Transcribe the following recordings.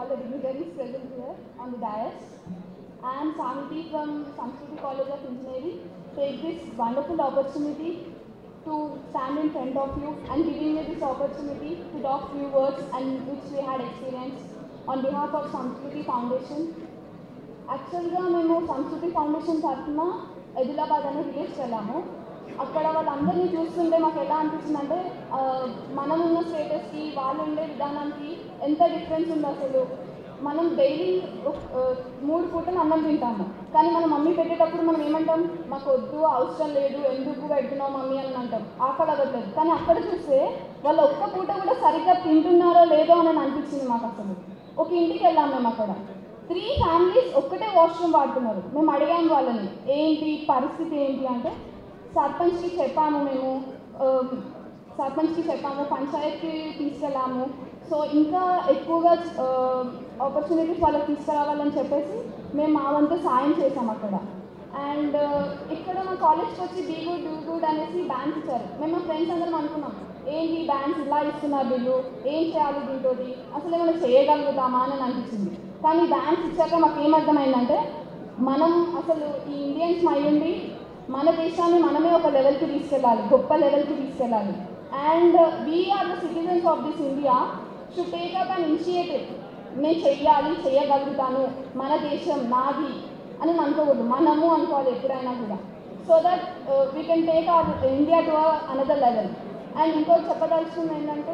all the dignitaries present here on the dais. I am Samiti from Samskriti College of Engineering. Take this wonderful opportunity to stand in front of you and giving me this opportunity to talk few words and which we had experienced on behalf of Samskriti Foundation. యాక్చువల్గా మేము సంస్కృతి foundation తరఫున ఎదిలాబాద్ అనే విలేజ్కి వెళ్ళాము అక్కడ వాళ్ళందరినీ చూస్తుంటే మాకు ఎలా అనిపించిందంటే ఆ, మనం ఉన్న స్టేటస్కి వాళ్ళు ఉండే విధానానికి ఎంత డిఫరెన్స్ ఉంది అసలు మనం డైలీ మూడు పూటలు అన్నం తింటాము కానీ మన మమ్మీ పెట్టేటప్పుడు మనం ఏమంటాం మాకు వద్దు అవసరం లేదు ఎందుకు పెడుతున్నావు మమ్మీ అని అంటాం ఆకలి అవ్వట్లేదు కానీ అక్కడ చూస్తే వాళ్ళు ఒక్క పూట కూడా సరిగ్గా తింటున్నారో లేదో అని అనిపించింది మాకు అసలు ఒక ఇంటికి వెళ్ళాం మేము అక్కడ త్రీ ఫ్యామిలీస్ ఒక్కటే వాష్రూమ్ వాడుతున్నారు మేము అడిగాం వాళ్ళని ఏంటి పరిస్థితి ఏంటి అంటే సర్పంచ్కి చెప్పాము మేము ఆమ్, సర్పంచ్కి చెప్పాము పంచాయత్కి తీసుకెళ్ళాము సో ఇంకా ఎక్కువగా ఆపర్చునిటీస్ వాళ్ళకి తీసుకురావాలని చెప్పేసి మేము మా వంతు సాయం చేసాం అక్కడ అండ్ ఇక్కడ మా కాలేజ్కి వచ్చి బీ గుడ్ డూ గుడ్ అనేసి బ్యాన్స్ ఇచ్చారు మేము మా ఫ్రెండ్స్ అందరం అనుకున్నాం ఏంటి బ్యాన్స్ ఇలా ఇస్తున్నారు వీళ్ళు ఏం చేయాలి దీంతో అసలు ఏమైనా చేయగలుగుతామా అని అనిపించింది కానీ బ్యాన్స్ ఇచ్చాక మాకు ఏమర్థమైందంటే మనం అసలు ఈ ఇండియన్స్ అయ్యుండి మన దేశాన్ని మనమే ఒక లెవెల్కి తీసుకెళ్ళాలి గొప్ప లెవెల్కి తీసుకెళ్ళాలి and we are the citizens of this India should take up an initiative నేను చెయ్యాలి చేయగలుగుతాను మన దేశం నాది అని అనుకోకూడదు మనము అనుకోవాలి ఎప్పుడైనా కూడా so that we can take our India to another level and ఇంకోటి చెప్పదలుచుకుంది ఏంటంటే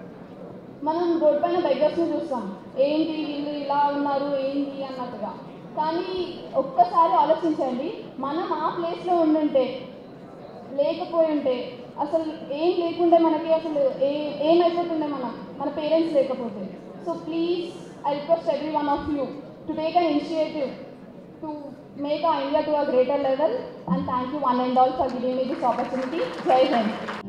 మనం రోడ్ పైన బెగ్గర్స్ని చూస్తాం ఏంటి వీళ్ళు ఇలా ఉన్నారు ఏంటి అన్నట్టుగా కానీ ఒక్కసారి ఆలోచించండి మనం ఆ ప్లేస్లో ఉండుంటే లేకపోయి ఉంటే అసలు ఏం లేకుండే మనకి అసలు ఏ ఏమైపోతుండే మనం మన పేరెంట్స్ లేకపోతే so please I request every one of you to take an initiative to make a India to a greater level and thank you one and all for giving me this opportunity Jai Hind